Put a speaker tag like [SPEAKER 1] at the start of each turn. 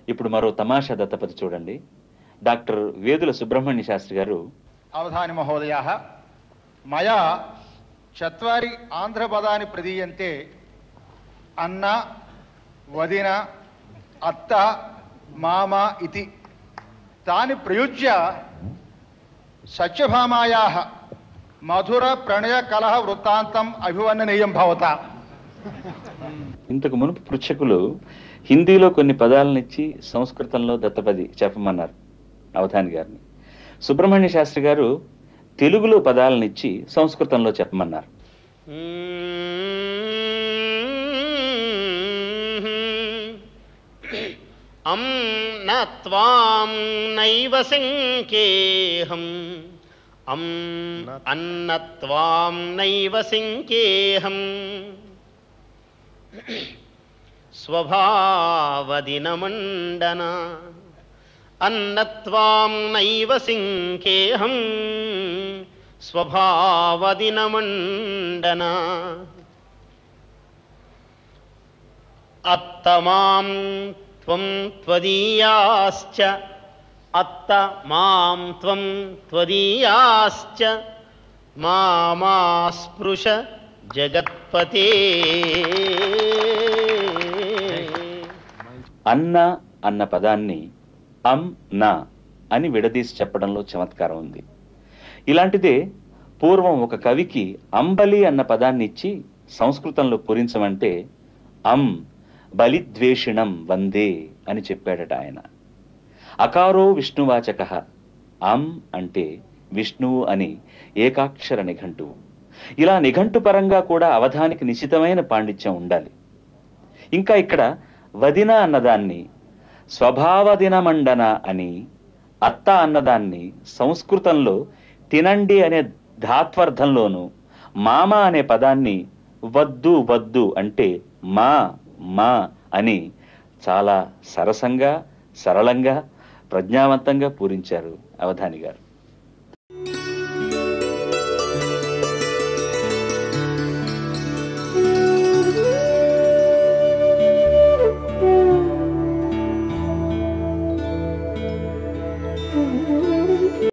[SPEAKER 1] ఇప్పుడు మరో తమాషా దత్తపది చూడండి డాక్టర్ వేదుల సుబ్రహ్మణ్య శాస్త్రి గారు
[SPEAKER 2] అవధాని మహోదయాः మయా చత్వారి ఆంధ్రపదాని ప్రదీయంతే అన్న వదిన అత్త మామ ఇతి తాని ప్రయుజ్య సత్యభామాయాः మధుర ప్రణయ కలహ వృత్తాంతం అభివర్ణనీయం భవత
[SPEAKER 1] ఇంతకు మునుపు పృచ్ఛకులు హిందీలో కొన్ని పదాలనిచ్చి సంస్కృతంలో దత్తపది చెప్పమన్నారు అవధాని గారిని సుబ్రహ్మణ్య శాస్త్రి గారు తెలుగులో పదాలనిచ్చి సంస్కృతంలో చెప్పమన్నారు
[SPEAKER 3] అం న త్వాం నైవ శంకేహం అం అన్న త్వాం నైవ శంకేహం స్వభావదినమండన అన్నత్వాం నైవ సింకేహం స్వభావదినమండన అత్తమాం త్వం త్వదీయాశ్చ అత్త మాం త్వం త్వదీయాశ్చ మామాస్పృశ జగత్పతే
[SPEAKER 1] అన్న అన్న పదాన్ని అం నా అని విడదీసి చెప్పడంలో చమత్కారం ఉంది ఇలాంటిదే పూర్వం ఒక కవికి అంబలి అన్న పదాన్ని ఇచ్చి సంస్కృతంలో పూరించమంటే అం బలిద్వేషిణం వందే అని చెప్పాడట ఆయన అకారో విష్ణువాచక అం అంటే విష్ణువు అని ఏకాక్షర నిఘంటువు ఇలా నిఘంటు పరంగా కూడా అవధానికి నిశితమైన పాండిత్యం ఉండాలి ఇంకా ఇక్కడ వదిన అన్నదాన్ని స్వభావదినమండన అని అత్త అన్నదాన్ని సంస్కృతంలో తినండి అనే ధాత్వర్థంలోను మామ అనే పదాన్ని వద్దు వద్దు అంటే మా మా అని చాలా సరసంగా సరళంగా ప్రజ్ఞావంతంగా పూరించారు అవధాని గారు